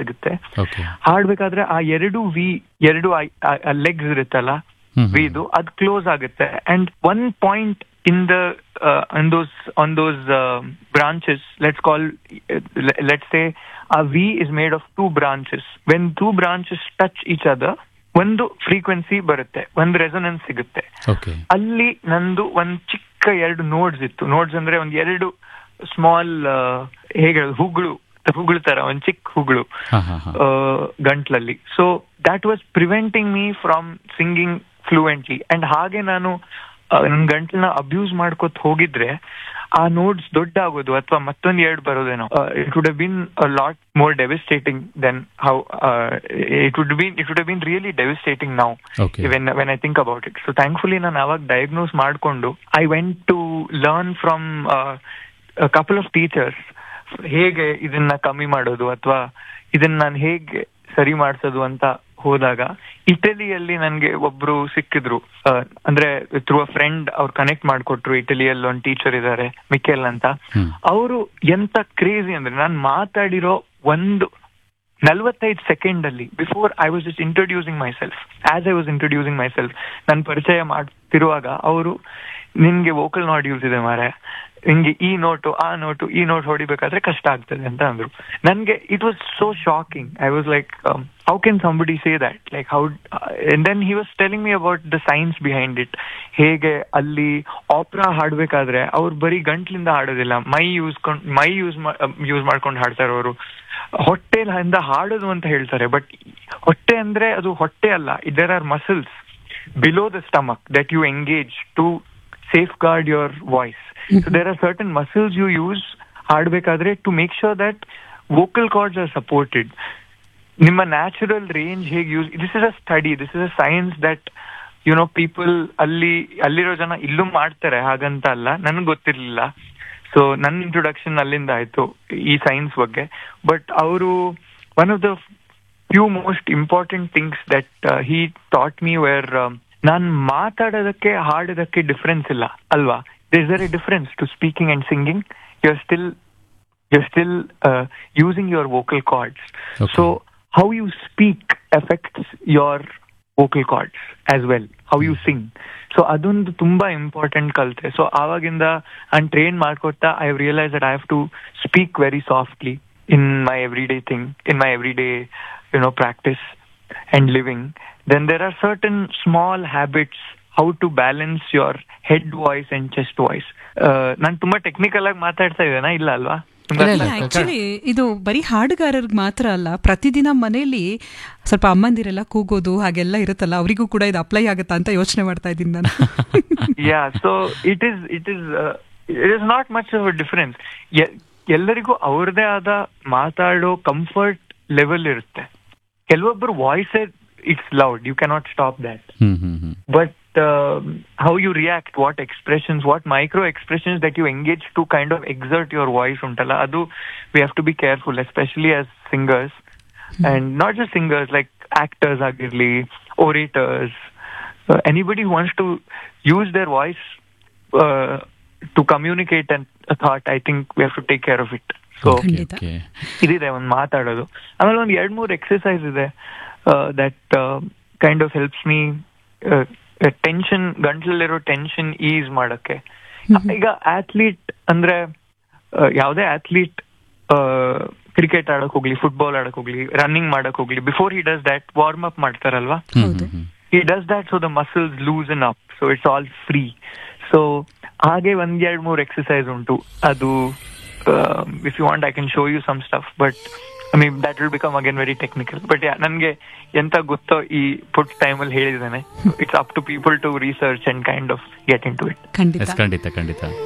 ಸಿಗುತ್ತೆ ಓಕೆ ಹಾಡ್ಬೇಕಾದ್ರೆ ಆ ಎರಡು ವಿ ಎರಡು ಲೆಗ್ಸ್ ಇರುತ್ತಲ್ಲ ವಿದು ಅದ್ ಕ್ಲೋಸ್ ಆಗುತ್ತೆ and one point in the on those on those branches let's call let's say a V is made of two branches when two branches touch each other ಒಂದು frequency ಬರುತ್ತೆ ಒಂದು resonance ಸಿಗುತ್ತೆ okay ಅಲ್ಲಿ ನಂದು ಒಂದ್ ಚಿಕ್ಕ ಎರಡು ನೋಡ್ಸ್ ಇತ್ತು ನೋಡ್ಸ್ ಅಂದ್ರೆ ಒಂದ್ ಎರಡು ಸ್ಮಾಲ್ ಹೇಗೆ ಹೇಳೋದು, ಹುಗಳು ಹುಗಳು ತರ ಒಂದ್ ಚಿಕ್ಕ ಹುಗಳು ಹಾ ಹಾ ಹಾ ಆ, ಗಂಟ್ಲಲ್ಲಿ so that was preventing me from singing fluently and ಹಾಗೆ ನಾನು ಆ, ನನ್ ಗಂಟ್ಲನ್ನ ಅಬ್ಯೂಸ್ ಮಾಡ್ಕೊತ ಹೋಗಿದ್ರೆ ಆ ನೋಟ್ಸ್ ದೊಡ್ಡ ಆಗೋದು ಅಥವಾ ಮತ್ತೊಂದ್ ಎರಡು ಬರೋದೇನೋ it would been lot more devastating then how it would been it would been really devastating now okay when when I think about it so thankfully ನಾನು ಅವಾಗ ಡಯಾಗ್ನೋಸ್ ಮಾಡಿಕೊಂಡು I went to learn from couple of teachers ಹೇಗೆ ಇದನ್ನ ಕಮ್ಮಿ ಮಾಡೋದು ಅಥವಾ ಇದನ್ನ ನಾನು ಹೇಗೆ ಸರಿ ಮಾಡಿಸೋದು ಅಂತ ಹೋದಾಗ ಇಟಲಿಯಲ್ಲಿ ನನ್ಗೆ ಒಬ್ರು ಸಿಕ್ಕಿದ್ರು ಆ, ಅಂದ್ರೆ ಥ್ರೂ ಅ ಫ್ರೆಂಡ್ ಅವ್ರು ಕನೆಕ್ಟ್ ಮಾಡ್ಕೊಟ್ರು ಇಟಲಿಯಲ್ಲಿ ಒಂದು ಟೀಚರ್ ಇದ್ದಾರೆ ಮಿಕೆಲ್ ಅಂತ ಹ್ಮ್. ಅವರು ಎಂತ ಕ್ರೇಜಿ ಅಂದ್ರೆ ನಾನು ಮಾತಾಡಿರೋ ಒಂದು ನಲ್ವತ್ತೈದು ಸೆಕೆಂಡ್ ಅಲ್ಲಿ before I was just introducing myself as I was introducing myself ನನ್ನ ಪರಿಚಯ ಮಾಡ್ತಿರುವಾಗ ಅವರು ನಿನ್ಗೆ ವೋಕಲ್ ನಾಡ್ಯೂಲ್ಸ್ ಇದೆ ಮಾರೆ ನಿಂಗೆ ಈ ನೋಟು ಆ ನೋಟು ಈ ನೋಟ್ ಹೊಡಿಬೇಕಾದ್ರೆ ಕಷ್ಟ ಆಗ್ತದೆ ಅಂತ ಅಂದ್ರು ನನ್ಗೆ it was so shocking I was like how can somebody say that like how then he was telling me about the science behind it ಹೇಗೆ ಅಲ್ಲಿ ಆಪ್ರಾ ಹಾಡ್ಬೇಕಾದ್ರೆ ಅವ್ರು ಬರೀ ಗಂಟ್ಲಿಂದ ಹಾಡೋದಿಲ್ಲ ಮೈ ಯೂಸ್ ಮೈ ಯೂಸ್ ಯೂಸ್ ಮಾಡ್ಕೊಂಡು ಹಾಡ್ತಾರೆ ಅವರು ಹೊಟ್ಟೆಯಿಂದ ಹಾಡೋದು ಅಂತ ಹೇಳ್ತಾರೆ ಬಟ್ ಹೊಟ್ಟೆ ಅಂದ್ರೆ ಅದು ಹೊಟ್ಟೆ ಅಲ್ಲ there are muscles below the stomach that you engage to safeguard your voice so there are certain muscles you use ಹಾಡ್ಬೇಕಾದ್ರೆ to make sure that vocal cords are supported ನಿಮ್ಮ ನ್ಯಾಚುರಲ್ ರೇಂಜ್ ಹೇಗೆ use this is a study this is a science that you know people ಅಲ್ಲಿ ಅಲ್ಲಿರೋ ಜನ ಇಲ್ಲೂ ಮಾಡ್ತಾರೆ ಹಾಗಂತ ಅಲ್ಲ ನನಗೆ ಗೊತ್ತಿರ್ಲಿಲ್ಲ ಸೊ ನನ್ನ ಇಂಟ್ರೊಡಕ್ಷನ್ ಅಲ್ಲಿಂದ ಆಯ್ತು ಈ ಸೈನ್ಸ್ ಬಗ್ಗೆ ಬಟ್ ಅವರು one of the few most important things that he taught me where ನಾನ್ ಮಾತಾಡೋದಕ್ಕೆ ಹಾಡೋದಕ್ಕೆ ಡಿಫ್ರೆನ್ಸ್ ಇಲ್ಲ ಅಲ್ವಾ is there a difference to speaking and singing you are still you're still uh, using your vocal cords. Okay. So how you speak affects your vocal cords as well. How you sing. So ಅದೊಂದು ತುಂಬಾ important ಕಲ್ತೆ so ಆವಾಗಿಂದ ನಾನು train ಮಾಡ್ಕೊತಾ I realise that I have to speak very softly in my everyday thing in my everyday you know practice and living then there are certain small habits how to balance your head voice and chest voice ನಾನು ತುಂಬಾ technical ಆಗಿ ಮಾತಾಡ್ತಾ ಇದ್ದೇನಾ ಇಲ್ಲ ಅಲ್ವಾ ತುಂಬಾ ಇಲ್ಲ, ಇಲ್ಲ. Actually ಇದು ಬರೀ ಹಾಡುಗಾರರಿಗೆ ಮಾತ್ರ ಅಲ್ಲ ಪ್ರತಿದಿನ ಮನೆಯಲ್ಲಿ ಸ್ವಲ್ಪ ಅಮ್ಮಂದಿರೆಲ್ಲ ಕೂಗೋದು ಹಾಗೆಲ್ಲ ಇರುತ್ತಲ್ಲ ಅವರಿಗೂ ಕೂಡ ಇದು ಅಪ್ಲೈ ಆಗುತ್ತಾ ಅಂತ ಯೋಚನೆ ಮಾಡ್ತಾ ಇದ್ದೀನಿ ನಾನು yeah so it is it is uh, it is not much of a difference ಎ- ಎಲ್ಲರಿಗೂ ಅವ್ರದೇ ಆದ ಮಾತಾಡೋ ಕಂಫರ್ಟ್ ಲೆವೆಲ್ ಇರುತ್ತೆ ಕೆಲವೊಬ್ಬರು voice it's loud you cannot stop that hmm hmm hmm but um, how you react, what expressions, what micro expressions that you engage to kind of exert your voice untala, adu we have to be careful, especially as singers, and not just singers, like actors, agirli, orators, uh, anybody who wants to use their voice uh, to communicate an, a thought, I think we have to take care of it. So. Okay ಖಂಡಿತ. Okay ಇದಿದೆ ಒಂದು ಮಾತಾಡೋದು ಆಮೇಲೆ ಒಂದು ಎರಡ್ ಮೂರು exercise ಇದೆ that kind of helps me tension ಗಂಟ್ಲಲ್ಲಿರೋ ಟೆನ್ಷನ್ ಈಸ್ ಮಾಡಕ್ಕೆ ಈಗ ಆಥ್ಲೀಟ್ ಅಂದ್ರೆ ಆ, ಯಾವ್ದೇ ಆಥ್ಲೀಟ್ ಕ್ರಿಕೆಟ್ ಆಡಕ್ ಹೋಗ್ಲಿ ಫುಟ್ಬಾಲ್ ಆಡಕ್ ಹೋಗ್ಲಿ ರನ್ನಿಂಗ್ ಮಾಡಕ್ ಹೋಗ್ಲಿ before he does that warm up ಮಾಡ್ತಾರಲ್ವಾ ಹ್ಮ್ ಹೌದು. ಹ್ಮ್ ಹ್ಮ್ he does that so the muscles loosen up so it's all free so ಹಾಗೆ ಒಂದ್ ಎರಡ್ ಮೂರ್ ಎಕ್ಸಸೈಸ್ ಉಂಟು ಅದು if you want I can show you some stuff but I mean that will become again very technical but ನನ್ಗೆ ಎಂತ ಗೊತ್ತೋ ಈ ಪುಟ್ ಟೈಮಲ್ಲಿ ಹೇಳಿದ್ದೇನೆ it's up to people to research and kind of get into it ಖಂಡಿತ yes ಖಂಡಿತ ಖಂಡಿತ